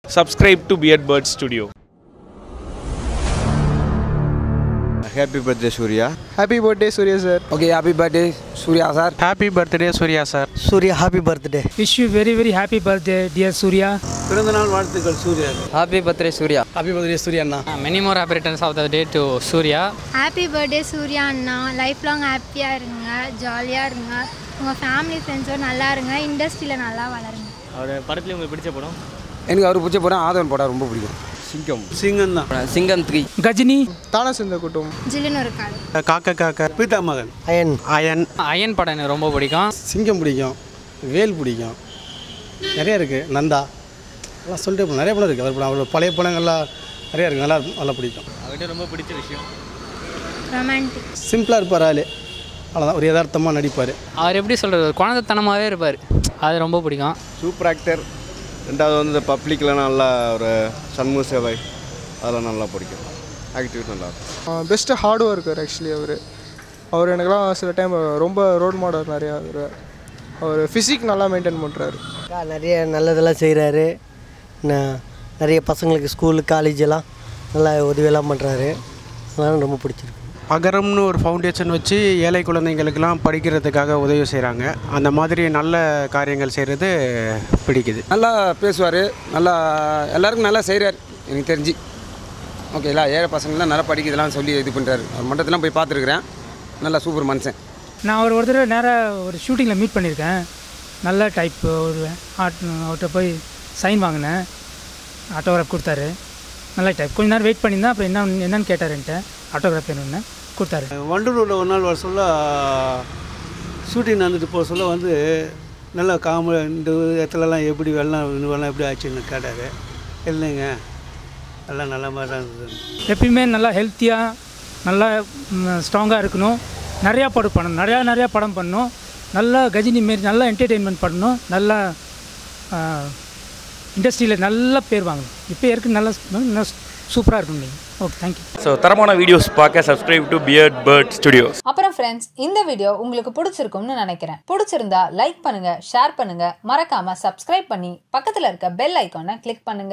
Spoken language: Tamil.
subscribe to Beard Bird Studio. Happy birthday Surya happy birthday Surya sir okay happy birthday Surya sir happy birthday Surya sir Surya happy birthday wish you very very happy birthday dear Surya பிறந்தநாள் வாழ்த்துக்கள் Surya happy birthday Surya happy birthday Surya அண்ணா many more happy returns of the day to Surya happy birthday Surya அண்ணா லைஃப் லாங் ஹாப்பியாக இருங்க ஜாலியாக இருங்க உங்கள் ஃபேமிலி ஃப்ரெண்ட்ஸோடு நல்லா இருங்க இண்டஸ்ட்ரியில் நல்லா வளருங்க அவர் படத்துல உங்களுக்கு பிடிச்ச படம் எனக்கு அவர் பிடிச்ச படம் ஆதவன் படம் ரொம்ப பிடிக்கும் சிங்கம் சிங்கம் தான் சிங்கம் த்ரீ கஜினி தானே சேர்ந்த கூட்டம் ஜில்லுன்னு ஒரு காடு காக்க காக்க பீட்டா மகன் அயன் அயன் அயன் படம் எனக்கு ரொம்ப பிடிக்கும் சிங்கம் பிடிக்கும் வேல் பிடிக்கும் நிறைய இருக்குது நந்தா எல்லாம் சொல்லிட்டே போகணும் நிறைய படம் இருக்குது அவர் படம் அவரோட பழைய படங்கள்லாம் நிறைய இருக்குது நல்லா நல்லா பிடிக்கும் அவர்கிட்ட ரொம்ப பிடிச்ச விஷயம் ரொமான்டிக் சிம்பிளாக இருப்பார் ஆள் அவ்வளோதான் ஒரு யதார்த்தமாக நடிப்பார் அவர் எப்படி சொல்கிறது ஒரு குழந்தைத்தனமாகவே இருப்பார் அது ரொம்ப பிடிக்கும் சூப்பர் ஆக்டர் ரெண்டாவது வந்து இந்த பப்ளிக்கில் நல்லா ஒரு சண்முக சேவை அதெல்லாம் நல்லா பிடிக்கும் ஆக்டிவிட்டி நல்லா இருக்கும் பெஸ்ட்டு ஹார்ட் ஒர்க்கர் ஆக்சுவலி அவர் அவர் எனக்குலாம் சில டைம் ரொம்ப ரோல் மாடல் நிறையா அவர் அவர் ஃபிசிக் நல்லா மெயின்டைன் பண்ணுறாரு நிறைய நல்லதெல்லாம் செய்கிறாரு நிறைய பசங்களுக்கு ஸ்கூலு காலேஜ் எல்லாம் நல்லா உதவியெல்லாம் பண்ணுறாரு அதெல்லாம் ரொம்ப பிடிச்சிருக்கு அகரம்னு ஒரு ஃபவுண்டேஷன் வச்சு ஏழை குழந்தைங்களுக்கெல்லாம் படிக்கிறதுக்காக உதவி செய்கிறாங்க அந்த மாதிரி நல்ல காரியங்கள் செய்கிறது பிடிக்குது நல்லா பேசுவார் நல்லா எல்லாருக்கும் நல்லா செய்கிறார் எனக்கு தெரிஞ்சு ஓகேங்களா ஏழை பசங்கள்லாம் நல்லா படிக்கிறதெல்லாம் சொல்லி இது பண்ணுறாரு அவர் மண்டலத்தெல்லாம் போய் பார்த்துருக்குறேன் நல்லா சூப்பர் மனுஷன் நான் ஒரு ஒரு தடவை நேராக ஒரு ஷூட்டிங்கில் மீட் பண்ணியிருக்கேன் நல்ல டைப் ஒரு ஆர்ட் அவர்கிட்ட போய் சைன் வாங்கினேன் ஆட்டோகிராஃப் கொடுத்தாரு நல்ல டைப் கொஞ்ச நேரம் வெயிட் பண்ணியிருந்தேன் அப்புறம் என்ன என்னன்னு கேட்டார் என்கிட்ட ஆட்டோகிராஃப் வேணும்னு கொடுத்தாரு வண்டலூரில் ஒரு நாள் வர சொல்ல ஷூட்டிங் நடந்துட்டு போக சொல்ல வந்து நல்லா காம இந்த இடத்துலலாம் எப்படி வெள்ளம் இந்த வெள்ளம் எப்படி ஆச்சுன்னு கேட்டார் இல்லைங்க எல்லாம் நல்ல மாதிரி தான் இருந்தது எப்பயுமே நல்லா ஹெல்த்தியாக நல்லா ஸ்ட்ராங்காக இருக்கணும் நிறையா படம் பண்ணணும் நிறையா நிறையா படம் பண்ணணும் நல்லா கஜினி மாரி நல்லா என்டர்டெயின்மெண்ட் பண்ணணும் நல்லா இண்டஸ்ட்ரியில் நல்ல பேர் வாங்கணும் இப்போ இருக்கு நல்லா நல்லா சூப்பராக இருக்கும் நீங்கள் ஓகே தேங்க்யூ ஸோ தரமான வீடியோஸ் பார்க்க subscribe to Beard Bird Studios. அப்புறம் ஃப்ரெண்ட்ஸ் இந்த வீடியோ உங்களுக்கு பிடிச்சிருக்கும்னு நினைக்கிறேன் பிடிச்சிருந்தா லைக் பண்ணுங்க ஷேர் பண்ணுங்க மறக்காம சப்ஸ்கிரைப் பண்ணி பக்கத்துல இருக்க பெல் ஐக்கானை கிளிக் பண்ணுங்க